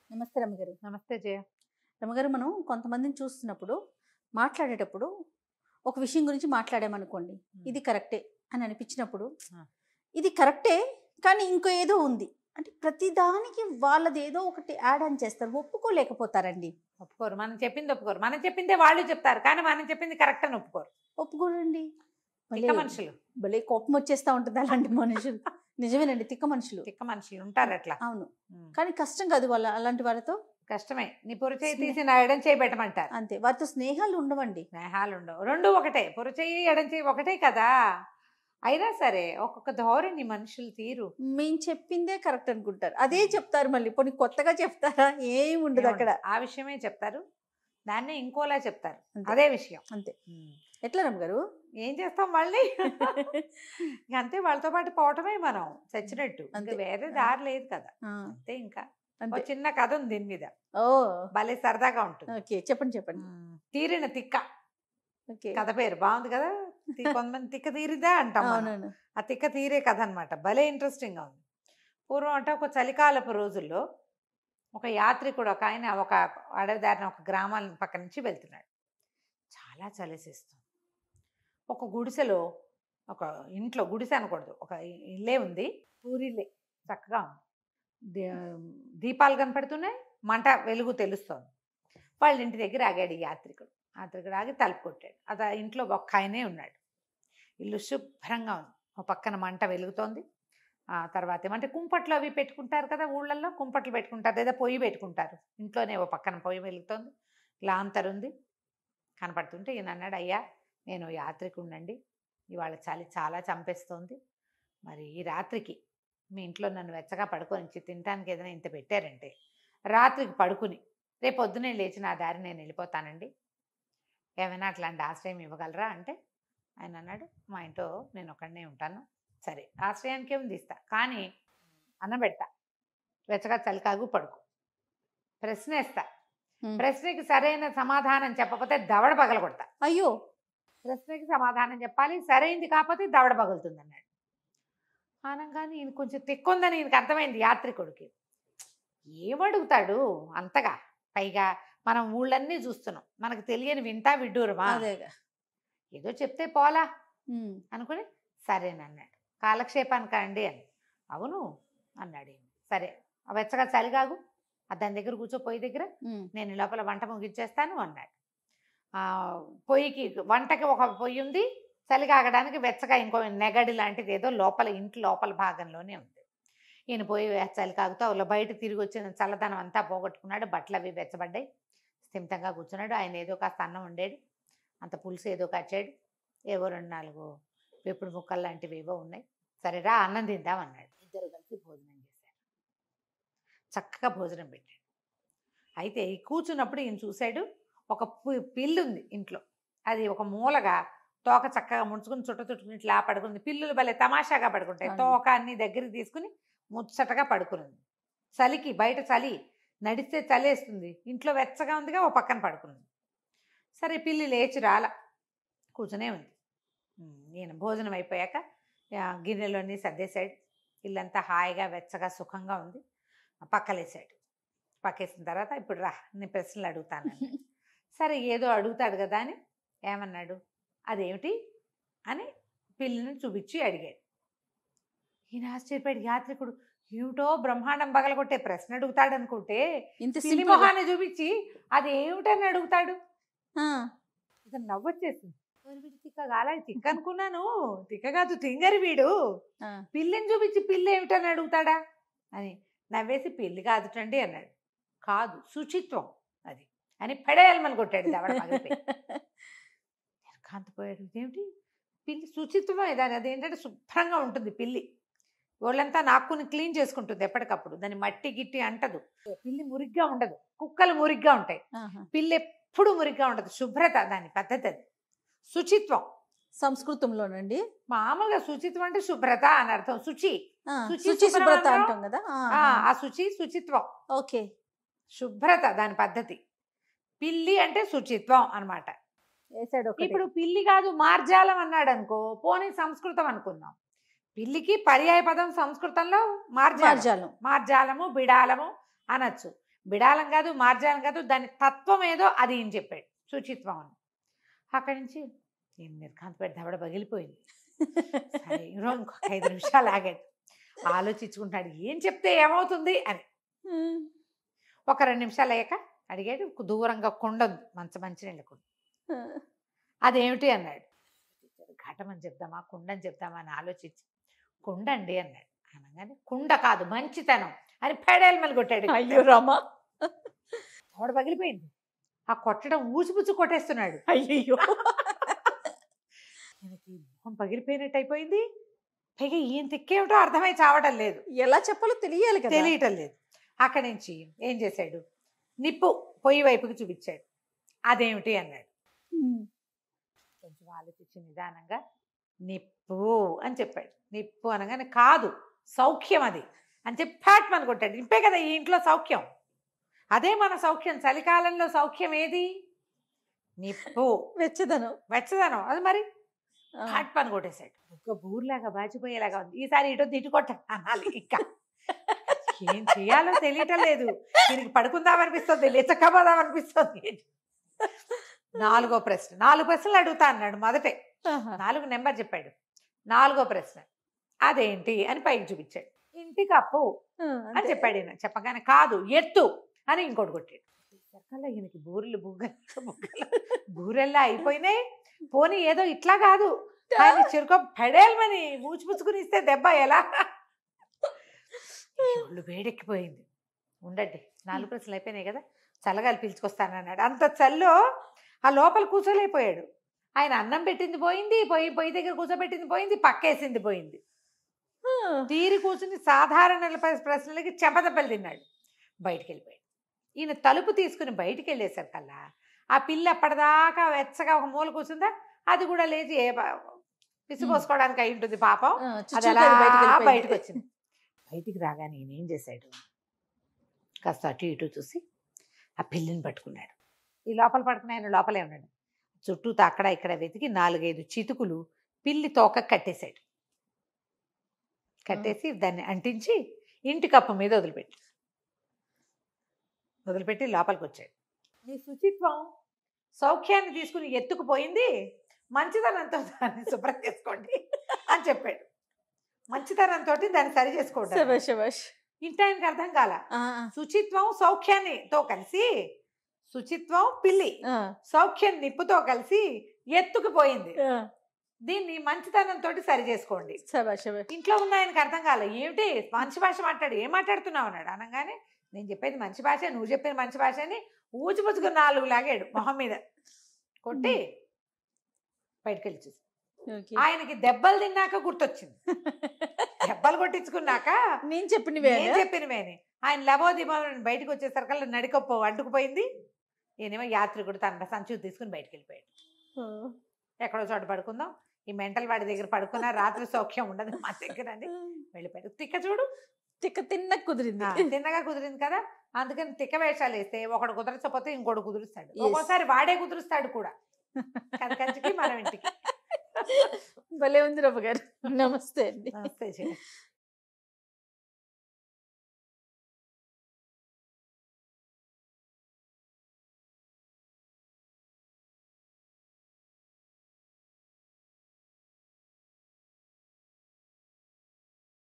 నమస్తే రమ్మగారు నమస్తే జయ రమ్మగారు మనం కొంతమందిని చూస్తున్నప్పుడు మాట్లాడేటప్పుడు ఒక విషయం గురించి మాట్లాడామనుకోండి ఇది కరెక్టే అని అనిపించినప్పుడు ఆ. ఇది కరెక్టే కానీ ఇంకో ఏదో ఉంది అంటే ప్రతిదానికి వాళ్ళది ఏదో ఒకటి యాడ్ ఆన్ చేస్తారు ఒప్పుకోలేకపోతారండి ఒప్పుకోరు మనం చెప్పింది ఒప్పుకోరు మనం చెప్పిందే వాళ్ళు చెప్తారు కానీ మనం చెప్పింది కరెక్ట్ అని ఒప్పుకోరు ఒప్పుకోరండి తిక్క భలే- మనుషులు భలే కోపం వచ్చేస్తా ఉంటుంది అలాంటి మనుషులు నిజమేనండి తిక్క మనుషులు తిక్క మనుషులు ఉంటారు అట్లా అవును ఉమ్. కానీ కష్టం కాదు వాళ్ళ అలాంటి వారితో కష్టమే నీ పొరచేయి స్నే- తీసి నా ఎడం చేయి పెట్టమంటారు అంతే వారితో స్నేహాలు ఉండవండి స్నేహాలు ఉండవు రెండు ఒకటే పొరచేయి ఎడం చేయి ఒకటే కదా అయినా సరే ఒక్కొక్క ధోరణి మనుషులు తీరు మేము చెప్పిందే కరెక్ట్ అనుకుంటారు అదే చెప్తారు మళ్ళీ పోనీ కొత్తగా చెప్తారా ఏం ఉండదు అక్కడ ఆ విషయమే చెప్తారు దాన్నే ఇంకోలా చెప్తారు అంతే. అదే విషయం అంతే ఉమ్. ఎట్లా రమ్మ గారు ఏం చేస్తాం మళ్ళీ ఇంక అంతే వాళ్ళతో పాటు పోవటమే మనం చచ్చినట్టు ఇంకా అంతే. వేరే దారి లేదు కదా ఆ, అంతే ఇంకా ఒక అంతే చిన్న కథ ఉంది దీని మీద ఓ భలే సరదాగా ఉంటుంది ఓకే చెప్పండి చెప్పండి ఉమ్, తీరిన తిక్క ఓకే కథ పేరు బాగుంది కదా తి- కొంతమంది తిక్క తీరిదా అంటాం మనం. అవునవును ఆ తిక్క తీరే కథ అనమాట భలే ఇంట్రెస్టింగ్ గా ఉంది పూర్వం అంటే ఒక చలికాలపు రోజుల్లో ఒక యాత్రికుడు ఒక ఆయన ఒక అడవి దారిన ఒక గ్రామాల పక్క నుంచి వెళ్తున్నాడు చాలా చలిసిస్తుంది ఒక గుడిసెలో ఒక ఇంట్లో గుడిసె అనకూడదు ఒక ఇ- ఇల్లే ఉంది పూరిల్లే చక్కగా ఉంది దీ- దీపాలు కనపడుతున్నాయి మంట వెలుగు తెలుస్తోంది వాళ్ళ ఇంటి దగ్గర ఆగాడు ఈ యాత్రికుడు యాత్రికుడు ఆగి తలుపు కొట్టాడు అది ఆ ఇంట్లో ఒక్క ఆయనే ఉన్నాడు ఇల్లు శుభ్రంగా ఉంది ఒక పక్కన మంట వెలుగుతోంది ఆ తర్వాత ఏమంటే కుంపట్లు అవి పెట్టుకుంటారు కదా ఊళ్ళల్లో కుంపట్లు పెట్టుకుంటారు లేదా పొయ్యి పెట్టుకుంటారు ఇంట్లోనే ఓ పక్కన పొయ్యి వెలుగుతోంది లాంతర్ ఉంది కనపడుతుంటే ఈయన అన్నాడు అయ్యా నేను యాత్రికుండండి ఇవాళ చలి చాలా చంపేస్తోంది మరి ఈ రాత్రికి మీ ఇంట్లో నన్ను వెచ్చగా పడుకొని తినడానికి ఏదైనా ఇంత పెట్టారంటే రాత్రికి పడుకుని రేపు పొద్దునే లేచి నా దారి నేను వెళ్ళిపోతానండి ఏమైనా అట్లాంటి ఆశ్రయం ఇవ్వగలరా అంటే ఆయన అన్నాడు మా ఇంట్లో నేను ఒక్కడనే ఉంటాను సరే ఆశ్రయానికి ఏమి తీస్తా కానీ అన్నం పెడతా వెచ్చగా చలికాగు పడుకో ప్రశ్న వేస్తా Hmm. ప్రశ్నకి సరైన సమాధానం చెప్పకపోతే దవడ పగల కొడతా అయ్యో ప్రశ్నకి సమాధానం చెప్పాలి సరైంది కాకపోతే దవడ పగులుతుంది అన్నాడు అనగానే ఈయన కొంచెం తిక్కుందని ఈయనకి అర్థమైంది యాత్రికుడికి ఏమడుగుతాడు అంతగా పైగా మనం ఊళ్ళన్నీ చూస్తున్నాం మనకు తెలియని వింటా విడ్డూరమా అదేగా ఏదో చెప్తే పోలా ఉమ్, అనుకుని సరేనన్నాడు కాలక్షేపానికి అండి అని అవును అన్నాడు ఈయన. సరే ఆ వెచ్చగా చలిగాగు ఆ దాని దగ్గర కూర్చో పొయ్యి దగ్గర ఉమ్, నేను ఈ లోపల వంట ముగించేస్తాను అన్నాడు ఆ, పొయ్యికి వంటకి ఒక పొయ్యి ఉంది చలి కాగడానికి వెచ్చగా ఇంకో నెగడి లాంటిది ఏదో లోపల ఇంటి లోపల భాగంలోనే ఉంది ఈయన పోయి వే- చలి కాగుతూ అలా బయట తిరిగి వచ్చిన చల్లదనం అంతా పోగొట్టుకున్నాడు బట్టలు అవి వెచ్చబడ్డాయి స్థిమితంగా కూర్చున్నాడు ఆయన ఏదో కాస్త అన్నం వండాడు అంత పులుసు ఏదో కచ్చాడు ఏవో రెండు నాలుగు పెప్పుడు ముక్కలు లాంటివి ఏవో ఉన్నాయి సరేరా అన్నం తిందాం అన్నాడు ఇద్దరు కలిసి భోజనం చేశారు చక్కగా భోజనం పెట్టాడు అయితే ఈ కూర్చున్నప్పుడు ఈయన చూశాడు ఒక పు- పిల్లి ఉంది ఇంట్లో అది ఒక మూలగా తోక చక్కగా ముంచుకుని చుట్ట చుట్టుకుని ఇట్లా పడుకుంది పిల్లులు భలే తమాషాగా పడుకుంటాయి అవును. తోక అన్ని దగ్గరికి తీసుకుని ముచ్చటగా పడుకునింది చలికి బయట చలి నడిస్తే చలేస్తుంది ఇంట్లో వెచ్చగా ఉందిగా ఓ పక్కన పడుకున్నది సరే పిల్లి లేచి రాల కూర్చునే ఉంది ఉమ్, ఈయన భోజనం అయిపోయాక ఆ, గిన్నెలోని సర్దేశాడు ఇల్లంతా హాయిగా వెచ్చగా సుఖంగా ఉంది పక్కలేసాడు పక్కేసిన తర్వాత ఇప్పుడు రా నేను ప్రశ్నలు అడుగుతాను అన్నాడు. సరే ఏదో అడుగుతాడు కదా అని ఏమన్నాడు అదేమిటి అని పిల్లిని చూపించి అడిగాడు ఈయన ఆశ్చర్యపోయాడు యాత్రికుడు ఏమిటో బ్రహ్మాండం పగలగొట్టే ప్రశ్న అడుగుతాడు అనుకుంటే ఇంత పిల్లి సింపుల్ మొహాన్ని చూపించి అది ఏమిటని అడుగుతాడు ఇతను నవ్వొచ్చేసింది "ఓరి వీడు తిక్క కాల తిక్క అనుకున్నాను తిక్క కాదు తింగరి వీడు పిల్లిని చూపించి పిల్లి ఏమిటని అడుగుతాడా అని నవ్వేసి పిల్లి కాదుటండి అన్నాడు కాదు శుచిత్వం అది అని పెడేయాలని కొట్టాడు దవడ పగిలిపోయి కాంతిపోయాడు ఇదేమిటి పిల్లి శుచిత్వం దాని అదేంటంటే శుభ్రంగా ఉంటుంది పిల్లి ఒళ్ళంతా నాక్కుని క్లీన్ చేసుకుంటుంది ఎప్పటికప్పుడు దాని మట్టి గిట్టి అంటదు పిల్లి మురిగ్గా ఉండదు కుక్కలు మురిగ్గా ఉంటాయి పిల్లి ఎప్పుడు మురిగ్గా ఉండదు శుభ్రత దాని పద్ధతి అది శుచిత్వం సంస్కృతంలోనండి మామూలుగా శుచిత్వం అంటే శుభ్రత అని అర్థం శుచి ఆ, శుచి శుచి శుభ్రత శుభ్రత అంటాం కదా ఆ, ఆ శుచి శుచిత్వం ఓకే శుభ్రత దాని పద్ధతి పిల్లి అంటే శుచిత్వం అన్నమాట వేసాడు ఒకటి ఇప్పుడు పిల్లి కాదు మార్జాలం అన్నాడు అనుకో పోనీ సంస్కృతం అనుకుందాం పిల్లికి పర్యాయ పదం సంస్కృతంలో మార్జాలం మార్జాలం మార్జాలము బిడాలము అనొచ్చు బిడాలం కాదు మార్జాలం కాదు దాని తత్వం ఏదో అది ఈయన చెప్పాడు శుచిత్వం అని అక్కడి నుంచి నేను నిర్కాంతపేట దవడ పగిలిపోయింది సరే ఈరోజు ఇంకొక ఐదు నిమిషాలు ఆగాడు ఆలోచించుకుంటాడు ఏం చెప్తే ఏమవుతుంది అని ఒక రెండు నిమిషాలు అయ్యాక అడిగాడు దూరంగా కుండ ఉంది మంచి మంచినీళ్ళ కుండ అదేమిటి అన్నాడు ఘటమని చెప్దామా కుండని చెప్దామా అని ఆలోచించి కుండ అండి అన్నాడు అనగానే కుండ కాదు మంచితనం అని పెడేలు కొట్టాడు అయ్యో రామా తోడ పగిలిపోయింది ఆ కొట్టడం ఊసిపుచ్చి కొట్టేస్తున్నాడు అయ్యో ఈయనకి మొహం పగిలిపోయినట్టు అయిపోయింది పైగా ఈయన తిక్కేమిటో అర్థమై చావడం లేదు ఎలా చెప్పాలో తెలియాలి కదా తెలియటం లేదు అక్కడి నుంచి ఏం చేశాడు నిప్పు పొయ్యి వైపుకి చూపించాడు అదేమిటి అన్నాడు ఉమ్. కొంచెం ఆలోచించి నిదానంగా నిప్పు అని చెప్పాడు నిప్పు అనగానే కాదు సౌఖ్యం అది అని చెప్పి ఫ్యాట్ మన కొట్టాడు నిప్పే కదా ఈ ఇంట్లో సౌఖ్యం అదే మన సౌఖ్యం చలికాలంలో సౌఖ్యం ఏది నిప్పు వెచ్చదనం వెచ్చదనం అది మరి ఆ. ఫ్యాట్ పని కొట్టేశాడు ఒక బూర్లాగా బాచిపోయేలాగా ఉంది ఈసారి ఇటు ఇటు కొట్ట అనాలి ఇంకా ఏం చేయాలో తెలియటం లేదు దీనికి పడుకుందామనిపిస్తుంది లేచక్కబోదామనిపిస్తుంది నాలుగో ప్రశ్న నాలుగు ప్రశ్నలు అడుగుతా అన్నాడు మొదటే ఆహా. నాలుగు నెంబర్ చెప్పాడు నాలుగో ప్రశ్న అదేంటి అని పైకి చూపించాడు ఇంటికి అప్పు ఆ, అని అంతే. చెప్పాడు ఈయన చెప్పగానే కాదు ఎత్తు అని ఇంకోటి కొట్టాడు సర్కల్లా ఈయనకి బూరెలు బుగ్గలు బుగ్గలు బూరెల్లా అయిపోయినాయి పోనీ ఏదో ఇట్లా కాదు ఆయన చిరుక పెడేల్మని మూచిపుచ్చుకుని ఇస్తే దెబ్బ ఎలా ఒళ్ళు వేడెక్కిపోయింది ఉండండి నాలుగు ప్రశ్నలు అయిపోయినాయి కదా చల్లగాలి పీల్చుకొస్తానన్నాడు అంత చల్లో ఆ లోపల కూర్చోలేకపోయాడు ఆయన అన్నం పెట్టింది పోయింది పొయ్యి పొయ్యి దగ్గర కూర్చోబెట్టింది పోయింది పక్కేసింది పోయింది ఆ. తీరి కూర్చుని సాధారణ ప్ర- ప్రశ్నలకి చెంపదెబ్బలు తిన్నాడు బయటికి వెళ్ళిపోయాడు ఈయన తలుపు తీసుకుని బయటికి వెళ్ళేసరికల్లా ఆ పిల్ల అప్పటిదాకా వెచ్చగా ఒక మూల కూర్చుందా అది కూడా లేచి ఏ ప- పిసిపోసుకోవడానికి అయి ఉంటుంది పాపం ఆ, అది చుచ్చు అలా కాదు బయటికి వెళ్ళిపోయింది. బయటకు వచ్చింది బయటికి రాగానే ఈయన ఏం చేశాడు కాస్త అటు ఇటు చూసి ఆ పిల్లిని పట్టుకున్నాడు ఈ లోపల పట్టుకుని ఆయన లోపలే ఉన్నాడు చుట్టూతో అక్కడ ఇక్కడ వెతికి నాలుగైదు చితుకులు పిల్లి తోక కట్టేశాడు కట్టేసి దాన్ని అంటించి ఇంటి కప్పు మీద వదిలిపెట్టి వదిలిపెట్టి లోపలికి వచ్చాడు నీ శుచిత్వం సౌఖ్యాన్ని తీసుకుని ఎత్తుకుపోయింది మంచితనంతో దాన్ని శుభ్రం చేసుకోండి అని చెప్పాడు మంచితనంతో దాన్ని సరి చేసుకోండి శభాష్ శభాష్ ఇంటి ఆయనకి అర్థం కాల ఆ, శుచిత్వం సౌఖ్యాన్ని తో కలిసి శుచిత్వం పిల్లి ఆ, సౌఖ్యం నిప్పుతో కలిసి ఎత్తుకుపోయింది ఆ. దీన్ని మంచితనంతో సరి చేసుకోండి శభాష్ శభాష్ ఇంట్లో ఉన్న ఆయనకి అర్థం కాలే ఏమిటి మంచి భాష మాట్లాడు ఏం మాట్లాడుతున్నావు అన్నాడు అనగానే నేను చెప్పేది మంచి భాష నువ్వు చెప్పేది మంచి భాష అని ఊచిపుచ్చుకుని నాలుగు లాగాడు మొహం మీద కొట్టి బయటకు వెళ్ళి చూసి ఓకే. ఆయనకి దెబ్బలు తిన్నాక గుర్తొచ్చింది దెబ్బలు కొట్టించుకున్నాక నేను చెప్పినవే నేను చెప్పినవేని ఆయన లబో దిబోని బయటకు వచ్చేసరికల్లా నడికప్ప అడ్డుకుపోయింది ఈయనేమో యాత్రికుడు తన సంచు తీసుకుని బయటకు వెళ్ళిపోయాడు ఎక్కడో చోట పడుకుందాం ఈ మెంటల్ వాడి దగ్గర పడుకున్నా రాత్రి సౌఖ్యం ఉండదు మా దగ్గర అని వెళ్ళిపోయాడు తిక్క చూడు తిక్క తిన్న కుదిరింది ఆ, తిన్నగా కుదిరింది కదా అందుకని తిక్క వేషాలు వేస్తే ఒకడు కుదరచకపోతే ఇంకోటి కుదురుస్తాడు Yes. ఒక్కోసారి వాడే కుదురుస్తాడు కూడా కంచికి మనం ఇంటికి భలే ఉంది రవ్వ గారు నమస్తే అండి నమస్తే చెల్లి.